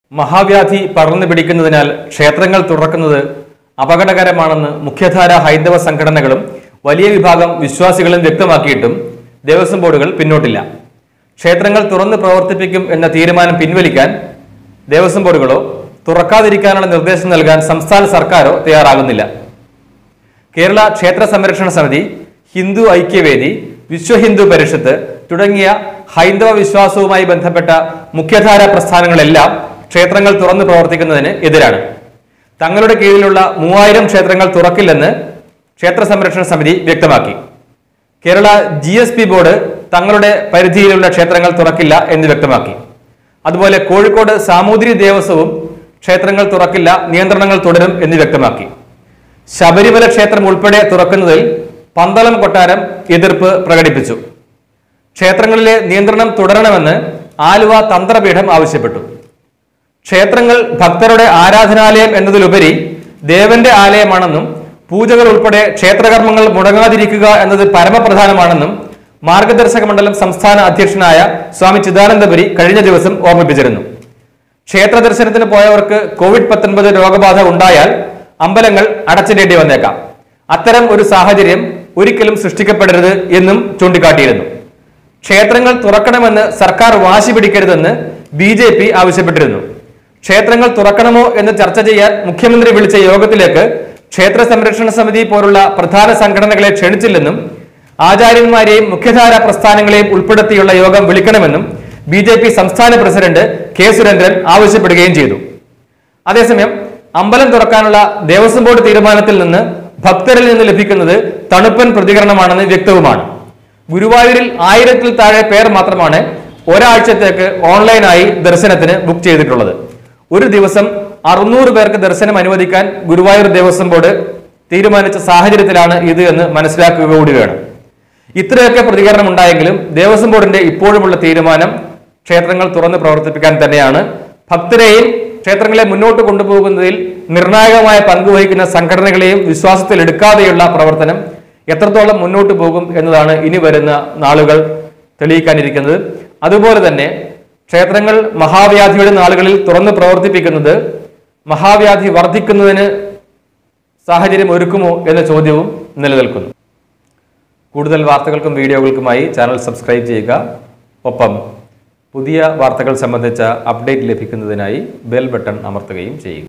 മഹാവ്യാധി പടർന്നു പിടിക്കുന്നതിനാൽ ക്ഷേത്രങ്ങൾ തുറക്കുന്നത് അപകടകരമാണെന്ന് മുഖ്യധാര ഹൈന്ദവ സംഘടനകളും വലിയ വിഭാഗം വിശ്വാസികളും വ്യക്തമാക്കിയിട്ടും ദേവസ്വം ബോർഡുകൾ പിന്നോട്ടില്ല ക്ഷേത്രങ്ങൾ തുറന്ന് പ്രവർത്തിപ്പിക്കും എന്ന തീരുമാനം പിൻവലിക്കാൻ ദേവസ്വം ബോർഡുകളോ തുറക്കാതിരിക്കാനുള്ള നിർദ്ദേശം നൽകാൻ സംസ്ഥാന സർക്കാരോ തയ്യാറാകുന്നില്ല കേരള ക്ഷേത്ര സംരക്ഷണ സമിതി ഹിന്ദു ഐക്യവേദി വിശ്വ ഹിന്ദു പരിഷത്ത് തുടങ്ങിയ ഹൈന്ദവ വിശ്വാസവുമായി ബന്ധപ്പെട്ട മുഖ്യധാര പ്രസ്ഥാനങ്ങളെല്ലാം ക്ഷേത്രങ്ങൾ തുറന്നു പ്രവർത്തിക്കുന്നതിന് എതിരാണ് തങ്ങളുടെ കീഴിലുള്ള മൂവായിരം ക്ഷേത്രങ്ങൾ തുറക്കില്ലെന്ന് ക്ഷേത്ര സംരക്ഷണ സമിതി വ്യക്തമാക്കി Kerala G S P board തങ്ങളുടെ പരിധിയിലുള്ള ക്ഷേത്രങ്ങൾ തുറക്കില്ല എന്ന് വ്യക്തമാക്കി അതുപോലെ കോഴിക്കോട് സാമൂതിരി ദേവസ്വവും ക്ഷേത്രങ്ങൾ തുറക്കില്ല നിയന്ത്രണങ്ങൾ തുടരും എന്ന് വ്യക്തമാക്കി ശബരിമല ക്ഷേത്രം ഉൾപ്പെടെ തുറക്കുന്നതിൽ പന്തളം കൊട്ടാരം എതിർപ്പ് പ്രകടിപ്പിച്ചു ക്ഷേത്രങ്ങളിലെ നിയന്ത്രണം തുടരണമെന്ന് ആലുവ തന്ത്രപീഠം ആവശ്യപ്പെട്ടു ക്ഷേത്രങ്ങൾ ഭക്തരുടെ ആരാധനാലയം എന്നതിലുപരി ദേവന്റെ ആലയമാണെന്നും പൂജകൾ ഉൾപ്പെടെ ക്ഷേത്രകർമ്മങ്ങൾ മുടങ്ങാതിരിക്കുക എന്നത് പരമപ്രധാനമാണെന്നും മാർഗദർശക മണ്ഡലം സംസ്ഥാന അധ്യക്ഷനായ സ്വാമി ചിദാനന്ദപുരി കഴിഞ്ഞ ദിവസം ഓർമ്മിപ്പിച്ചിരുന്നു ക്ഷേത്ര ദർശനത്തിന് പോയവർക്ക് കോവിഡ് പത്തൊൻപത് രോഗബാധ ഉണ്ടായാൽ അമ്പലങ്ങൾ അടച്ചിടേണ്ടി വന്നേക്കാം അത്തരം ഒരു സാഹചര്യം ഒരിക്കലും സൃഷ്ടിക്കപ്പെടരുത് എന്നും ചൂണ്ടിക്കാട്ടിയിരുന്നു ക്ഷേത്രങ്ങൾ തുറക്കണമെന്ന് സർക്കാർ വാശി പിടിക്കരുതെന്ന് ബി ജെ പി ആവശ്യപ്പെട്ടിരുന്നു ക്ഷേത്രങ്ങൾ തുറക്കണമോ എന്ന് ചർച്ച ചെയ്യാൻ മുഖ്യമന്ത്രി വിളിച്ച യോഗത്തിലേക്ക് ക്ഷേത്ര സംരക്ഷണ സമിതി പോലുള്ള പ്രധാന സംഘടനകളെ ക്ഷണിച്ചില്ലെന്നും ആചാര്യന്മാരെയും മുഖ്യധാര പ്രസ്ഥാനങ്ങളെയും ഉൾപ്പെടുത്തിയുള്ള യോഗം വിളിക്കണമെന്നും ബി ജെ പി സംസ്ഥാന പ്രസിഡന്റ് കെ സുരേന്ദ്രൻ ആവശ്യപ്പെടുകയും ചെയ്തു അതേസമയം അമ്പലം തുറക്കാനുള്ള ദേവസ്വം ബോർഡ് തീരുമാനത്തിൽ നിന്ന് ഭക്തരിൽ നിന്ന് ലഭിക്കുന്നത് തണുപ്പൻ പ്രതികരണമാണെന്ന് വ്യക്തവുമാണ് ഗുരുവായൂരിൽ ആയിരത്തിൽ താഴെ പേർ മാത്രമാണ് ഒരാഴ്ചത്തേക്ക് ഓൺലൈനായി ദർശനത്തിന് ബുക്ക് ചെയ്തിട്ടുള്ളത് ഒരു ദിവസം അറുന്നൂറ് പേർക്ക് ദർശനം അനുവദിക്കാൻ ഗുരുവായൂർ ദേവസ്വം ബോർഡ് തീരുമാനിച്ച സാഹചര്യത്തിലാണ് ഇത് എന്ന് മനസ്സിലാക്കുക കൂടി വേണം ഇത്രയൊക്കെ പ്രതികരണം ഉണ്ടായെങ്കിലും ദേവസ്വം ബോർഡിന്റെ ഇപ്പോഴുമുള്ള തീരുമാനം ക്ഷേത്രങ്ങൾ തുറന്ന് പ്രവർത്തിപ്പിക്കാൻ തന്നെയാണ് ഭക്തരെയും ക്ഷേത്രങ്ങളെ മുന്നോട്ട് കൊണ്ടുപോകുന്നതിൽ നിർണായകമായ പങ്കുവഹിക്കുന്ന സംഘടനകളെയും വിശ്വാസത്തിൽ എടുക്കാതെയുള്ള പ്രവർത്തനം എത്രത്തോളം മുന്നോട്ട് പോകും എന്നതാണ് ഇനി വരുന്ന നാളുകൾ തെളിയിക്കാനിരിക്കുന്നത് അതുപോലെ തന്നെ ക്ഷേത്രങ്ങൾ മഹാവ്യാധിയുടെ നാളുകളിൽ തുറന്ന് പ്രവർത്തിപ്പിക്കുന്നത് മഹാവ്യാധി വർദ്ധിക്കുന്നതിന് സാഹചര്യം ഒരുക്കുമോ എന്ന ചോദ്യവും നിലനിൽക്കുന്നു കൂടുതൽ വാർത്തകൾക്കും വീഡിയോകൾക്കുമായി ചാനൽ സബ്സ്ക്രൈബ് ചെയ്യുക ഒപ്പം പുതിയ വാർത്തകൾ സംബന്ധിച്ച അപ്ഡേറ്റ് ലഭിക്കുന്നതിനായി ബെൽ ബട്ടൺ അമർത്തുകയും ചെയ്യുക